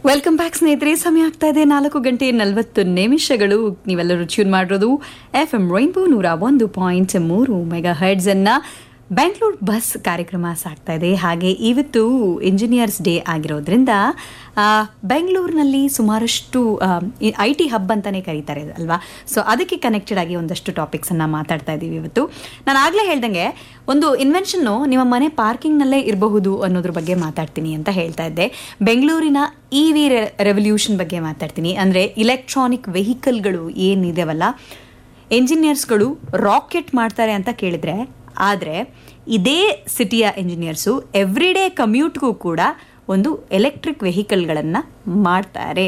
welcome back ಸ್ನೇಹಿತರೆ ಸಮಯ ಆಗ್ತಾ ಇದೆ ನಾಲ್ಕು ಗಂಟೆ ನಲವತ್ತು ನಿಮಿಷಗಳು ನೀವೆಲ್ಲರೂ ಟ್ಯೂನ್ ಮಾಡಿರೋದು ಎಫ್ ಎಂ ರೈನ್ಬೋ ನೂರ ಒಂದು ಪಾಯಿಂಟ್ ಮೂರು ಮೆಗಾ ಹರ್ಡ್ಸ್ ಅನ್ನ ಬ್ಯಾಂಗ್ಳೂರ್ ಬಸ್ ಕಾರ್ಯಕ್ರಮ ಸಾಗ್ತಾ ಇದೆ ಹಾಗೆ ಇವತ್ತು ಇಂಜಿನಿಯರ್ಸ್ ಡೇ ಆಗಿರೋದ್ರಿಂದ ಆ, ಬೆಂಗಳೂರಿನಲ್ಲಿ ಸುಮಾರಷ್ಟು ಐ ಟಿ ಹಬ್ ಅಂತಾನೆ ಕರೀತಾರೆ ಅಲ್ವಾ ಸೊ ಅದಕ್ಕೆ ಕನೆಕ್ಟೆಡ್ ಆಗಿ ಒಂದಷ್ಟು ಟಾಪಿಕ್ಸ್ ಅನ್ನ ಮಾತಾಡ್ತಾ ಇದ್ದೀವಿ ಇವತ್ತು ನಾನು ಆಗ್ಲೇ ಹೇಳ್ದಂಗೆ ಒಂದು ಇನ್ವೆನ್ಷನ್ನು ನಿಮ್ಮ ಮನೆ ಪಾರ್ಕಿಂಗ್ನಲ್ಲೇ ಇರಬಹುದು ಅನ್ನೋದ್ರ ಬಗ್ಗೆ ಮಾತಾಡ್ತೀನಿ ಅಂತ ಹೇಳ್ತಾ ಇದ್ದೆ ಬೆಂಗಳೂರಿನ ಇ ವಿ ರೆವಲ್ಯೂಷನ್ ಬಗ್ಗೆ ಮಾತಾಡ್ತೀನಿ ಅಂದರೆ ಇಲೆಕ್ಟ್ರಾನಿಕ್ ವೆಹಿಕಲ್ಗಳು ಏನಿದೆವಲ್ಲ ಎಂಜಿನಿಯರ್ಸ್ಗಳು ರಾಕೆಟ್ ಮಾಡ್ತಾರೆ ಅಂತ ಕೇಳಿದ್ರೆ ಆದರೆ ಇದೇ ಸಿಟಿಯ ಎಂಜಿನಿಯರ್ಸು ಎವ್ರಿ ಡೇ ಕಮ್ಯೂಟ್ಗೂ ಕೂಡ ಒಂದು ಎಲೆಕ್ಟ್ರಿಕ್ ವೆಹಿಕಲ್ಗಳನ್ನು ಮಾಡ್ತಾರೆ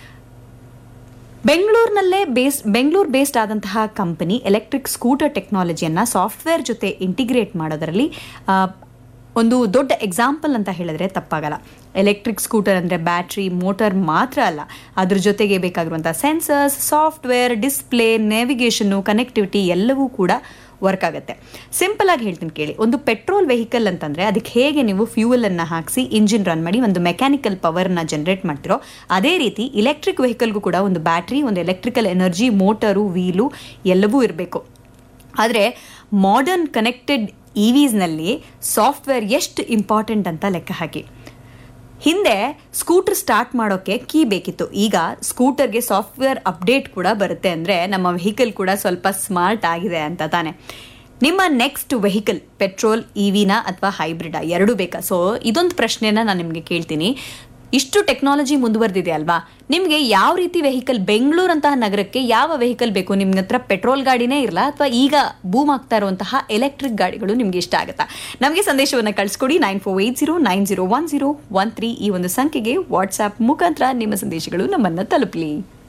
ಬೆಂಗಳೂರಿನಲ್ಲೇ ಬೇಸ್ ಬೆಂಗಳೂರು ಬೇಸ್ಡ್ ಆದಂತಹ ಕಂಪನಿ ಎಲೆಕ್ಟ್ರಿಕ್ ಸ್ಕೂಟರ್ ಟೆಕ್ನಾಲಜಿಯನ್ನು ಸಾಫ್ಟ್ವೇರ್ ಜೊತೆ ಇಂಟಿಗ್ರೇಟ್ ಮಾಡೋದರಲ್ಲಿ ಆ, ಒಂದು ದೊಡ್ಡ ಎಕ್ಸಾಂಪಲ್ ಅಂತ ಹೇಳಿದ್ರೆ ತಪ್ಪಾಗಲ್ಲ ಎಲೆಕ್ಟ್ರಿಕ್ ಸ್ಕೂಟರ್ ಅಂದರೆ ಬ್ಯಾಟ್ರಿ ಮೋಟರ್ ಮಾತ್ರ ಅಲ್ಲ ಅದ್ರ ಜೊತೆಗೆ ಬೇಕಾಗಿರುವಂಥ ಸೆನ್ಸರ್ಸ್ ಸಾಫ್ಟ್ವೇರ್ ಡಿಸ್ಪ್ಲೇ ನೇವಿಗೇಷನ್ನು ಕನೆಕ್ಟಿವಿಟಿ ಎಲ್ಲವೂ ಕೂಡ ವರ್ಕ್ ಆಗುತ್ತೆ ಸಿಂಪಲ್ ಆಗಿ ಹೇಳ್ತೀನಿ ಕೇಳಿ ಒಂದು ಪೆಟ್ರೋಲ್ ವೆಹಿಕಲ್ ಅಂತಂದ್ರೆ ಅದಕ್ಕೆ ಹೇಗೆ ನೀವು ಫ್ಯೂಯಲ್ ಅನ್ನ ಹಾಕಿಸಿ ಇಂಜಿನ್ ರನ್ ಮಾಡಿ ಒಂದು ಮೆಕ್ಯಾನಿಕಲ್ ಪವರ್ನ ಜನರೇಟ್ ಮಾಡ್ತಿರೋ ಅದೇ ರೀತಿ ಇಲೆಕ್ಟ್ರಿಕ್ ವೆಹಿಕಲ್ಗೂ ಕೂಡ ಒಂದು ಬ್ಯಾಟ್ರಿ ಒಂದು ಎಲೆಕ್ಟ್ರಿಕಲ್ ಎನರ್ಜಿ ಮೋಟರು ವೀಲು ಎಲ್ಲವೂ ಇರಬೇಕು ಆದರೆ ಮಾಡರ್ನ್ ಕನೆಕ್ಟೆಡ್ ಇ ವಿಸ್ನಲ್ಲಿ ಸಾಫ್ಟ್ವೇರ್ ಎಷ್ಟು ಇಂಪಾರ್ಟೆಂಟ್ ಅಂತ ಲೆಕ್ಕ ಹಾಕಿ ಹಿಂದೆ ಸ್ಕೂಟರ್ ಸ್ಟಾರ್ಟ್ ಮಾಡೋಕ್ಕೆ ಕೀ ಬೇಕಿತ್ತು ಈಗ ಸ್ಕೂಟರ್ಗೆ ಸಾಫ್ಟ್ವೇರ್ ಅಪ್ಡೇಟ್ ಕೂಡ ಬರುತ್ತೆ ಅಂದರೆ ನಮ್ಮ ವೆಹಿಕಲ್ ಕೂಡ ಸ್ವಲ್ಪ ಸ್ಮಾರ್ಟ್ ಆಗಿದೆ ಅಂತ ತಾನೆ ನಿಮ್ಮ ನೆಕ್ಸ್ಟ್ ವೆಹಿಕಲ್ ಪೆಟ್ರೋಲ್ ಇ ವಿನ ಅಥವಾ ಹೈಬ್ರಿಡಾ ಎರಡೂ ಬೇಕಾ ಸೊ ಇದೊಂದು ಪ್ರಶ್ನೆನ ನಾನು ನಿಮಗೆ ಕೇಳ್ತೀನಿ ಇಷ್ಟು ಟೆಕ್ನಾಲಜಿ ಮುಂದುವರೆದಿದೆ ಅಲ್ವಾ ನಿಮಗೆ ಯಾವ ರೀತಿ ವೆಹಿಕಲ್ ಬೆಂಗಳೂರಂತಹ ನಗರಕ್ಕೆ ಯಾವ ವೆಹಿಕಲ್ ಬೇಕು ನಿಮ್ಮ ಹತ್ರ ಪೆಟ್ರೋಲ್ ಗಾಡಿನೇ ಇರಲ್ಲ ಅಥವಾ ಈಗ ಬೂಮ್ ಆಗ್ತಾ ಇರುವಂತಹ ಎಲೆಕ್ಟ್ರಿಕ್ ಗಾಡಿಗಳು ನಿಮ್ಗೆ ಇಷ್ಟ ಆಗುತ್ತಾ ನಮಗೆ ಸಂದೇಶವನ್ನು ಕಳಿಸ್ಕೊಡಿ nine four eight zero nine zero one zero one three ಈ ಒಂದು ಸಂಖ್ಯೆಗೆ ವಾಟ್ಸ್ಆ್ಯಪ್ ಮುಖಾಂತರ ನಿಮ್ಮ ಸಂದೇಶಗಳು ನಮ್ಮನ್ನು ತಲುಪಲಿ